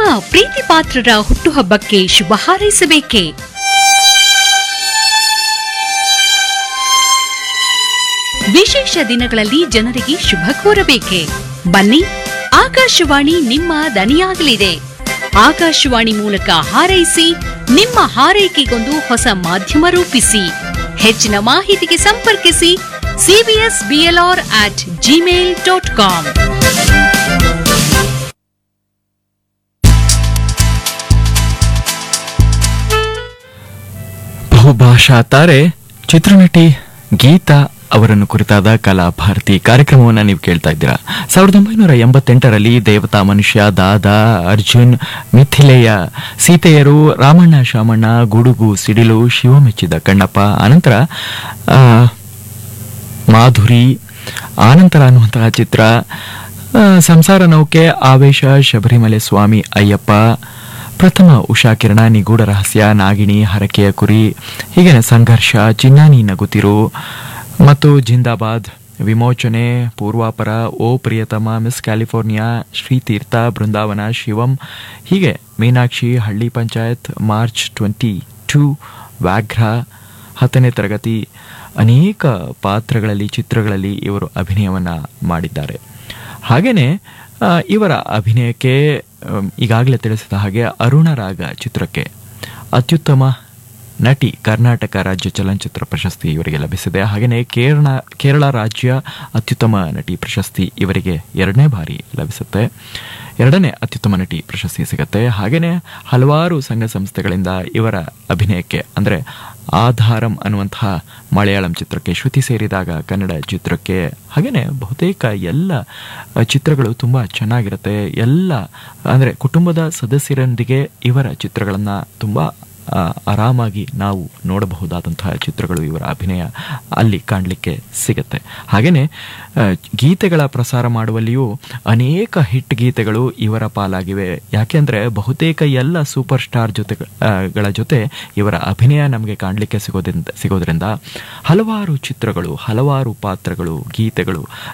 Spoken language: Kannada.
ಪ್ರೀತಿ ಪಾತ್ರರ ಹುಟ್ಟುಹಬ್ಬಕ್ಕೆ ಶುಭ ಹಾರೈಸಬೇಕೇ ವಿಶೇಷ ದಿನಗಳಲ್ಲಿ ಜನರಿಗೆ ಶುಭ ಕೋರಬೇಕೆ ಬನ್ನಿ ಆಕಾಶವಾಣಿ ನಿಮ್ಮ ದನಿಯಾಗಲಿದೆ ಆಕಾಶವಾಣಿ ಮೂಲಕ ಹಾರೈಸಿ ನಿಮ್ಮ ಹಾರೈಕೆಗೊಂದು ಹೊಸ ಮಾಧ್ಯಮ ರೂಪಿಸಿ ಹೆಚ್ಚಿನ ಮಾಹಿತಿಗೆ ಸಂಪರ್ಕಿಸಿ CBS BLR at Gmail dot com ಬಹುಭಾಷಾ ತಾರೆ ಚಿತ್ರನಟಿ ಗೀತಾ ಅವರನ್ನು ಕುರಿತಾದ ಕಲಾ ಭಾರತಿ ಕಾರ್ಯಕ್ರಮವನ್ನು ನೀವು ಕೇಳ್ತಾ ಇದ್ದೀರಾ ಸಾವಿರದ ಒಂಬೈನೂರ ಎಂಬತ್ತೆಂಟರಲ್ಲಿ ದೇವತಾ ಮನುಷ್ಯ ದಾದಾ ಅರ್ಜುನ್ ಮಿಥಿಲೆಯ ಸೀತೆಯರು ರಾಮಣ್ಣ ಶಾಮಣ್ಣ ಗುಡುಗು ಸಿಡಿಲು ಶಿವ ಮೆಚ್ಚಿದ ಕಣ್ಣಪ್ಪ ಅನಂತರ ಆ, ಮಾಧುರಿ ಆನಂತರ ಅನ್ನುವಂತಹ ಚಿತ್ರ ಆ, ಸಂಸಾರ ನೌಕೆ ಆವೇಶ ಶಬರಿಮಲೆ ಸ್ವಾಮಿ ಅಯ್ಯಪ್ಪ ಪ್ರಥಮ ಉಷಾ ಕಿರಣ ನಿಗೂಢ ರಹಸ್ಯ ನಾಗಿಣಿ ಹರಕೆಯ ಕುರಿ ಹೀಗೆ ಸಂಘರ್ಷ ಚಿನ್ನಾನಿ ನಗುತ್ತಿರು ಮತ್ತು ಜಿಂದಾಬಾದ್ ವಿಮೋಚನೆ ಪೂರ್ವಾಪರ ಓ ಪ್ರಿಯತಮ ಮಿಸ್ ಕ್ಯಾಲಿಫೋರ್ನಿಯಾ ಶ್ರೀತೀರ್ಥ ಬೃಂದಾವನ ಶಿವಂ ಹೀಗೆ Meenakshi Halli panchayat March twenty two Vyaghra ಹತ್ತನೇ ತರಗತಿ ಅನೇಕ ಪಾತ್ರಗಳಲ್ಲಿ ಚಿತ್ರಗಳಲ್ಲಿ ಇವರು ಅಭಿನಯವನ್ನ ಮಾಡಿದ್ದಾರೆ ಹಾಗೇನೆ ಆ, ಇವರ ಅಭಿನಯಕ್ಕೆ ಈಗಾಗಲೇ ತಿಳಿಸಿದ ಹಾಗೆ ಅರುಣ ರಾಗ ಚಿತ್ರಕ್ಕೆ ಅತ್ಯುತ್ತಮ ನಟಿ ಕರ್ನಾಟಕ ರಾಜ್ಯ ಚಲನಚಿತ್ರ ಪ್ರಶಸ್ತಿ ಇವರಿಗೆ ಲಭಿಸಿದೆ ಹಾಗೆಯೇ ಕೇರಳ ಕೇರಳ ರಾಜ್ಯ ಅತ್ಯುತ್ತಮ ನಟಿ ಪ್ರಶಸ್ತಿ ಇವರಿಗೆ ಎರಡನೇ ಬಾರಿ ಲಭಿಸುತ್ತೆ ಎರಡನೇ ಅತ್ಯುತ್ತಮ ನಟಿ ಪ್ರಶಸ್ತಿ ಸಿಗುತ್ತೆ ಹಾಗೆಯೇ ಹಲವಾರು ಸಂಘ ಸಂಸ್ಥೆಗಳಿಂದ ಇವರ ಅಭಿನಯಕ್ಕೆ ಅಂದರೆ ಆಧಾರಂ ಅನ್ನುವಂತಹ ಮಲಯಾಳಂ ಚಿತ್ರಕ್ಕೆ ಶ್ರುತಿ ಸೇರಿದಾಗ ಕನ್ನಡ ಚಿತ್ರಕ್ಕೆ ಹಾಗೆಯೇ ಬಹುತೇಕ ಎಲ್ಲ ಅ, ಚಿತ್ರಗಳು ತುಂಬ ಚೆನ್ನಾಗಿರುತ್ತೆ ಎಲ್ಲ ಅಂದರೆ ಕುಟುಂಬದ ಸದಸ್ಯರೊಂದಿಗೆ ಇವರ ಚಿತ್ರಗಳನ್ನು ತುಂಬ ಆ, ಆರಾಮಾಗಿ ನಾವು ನೋಡಬಹುದಾದಂತಹ ಚಿತ್ರಗಳು ಇವರ ಅಭಿನಯ ಅಲ್ಲಿ ಕಾಣಲಿಕ್ಕೆ ಸಿಗುತ್ತೆ ಹಾಗೆಯೇ ಆ, ಗೀತೆಗಳ ಪ್ರಸಾರ ಮಾಡುವಲ್ಲಿಯೂ ಅನೇಕ ಹಿಟ್ ಗೀತೆಗಳು ಇವರ ಪಾಲಾಗಿವೆ ಯಾಕೆಂದ್ರೆ ಬಹುತೇಕ ಎಲ್ಲ ಸೂಪರ್ ಸ್ಟಾರ್ ಜೊತೆ ಆ, ಗಳ ಜೊತೆ ಇವರ ಅಭಿನಯ ನಮಗೆ ಕಾಣಲಿಕ್ಕೆ ಸಿಗೋದ್ರಿಂದ ಸಿಗೋದ್ರಿಂದ ಹಲವಾರು ಚಿತ್ರಗಳು ಹಲವಾರು ಪಾತ್ರಗಳು ಗೀತೆಗಳು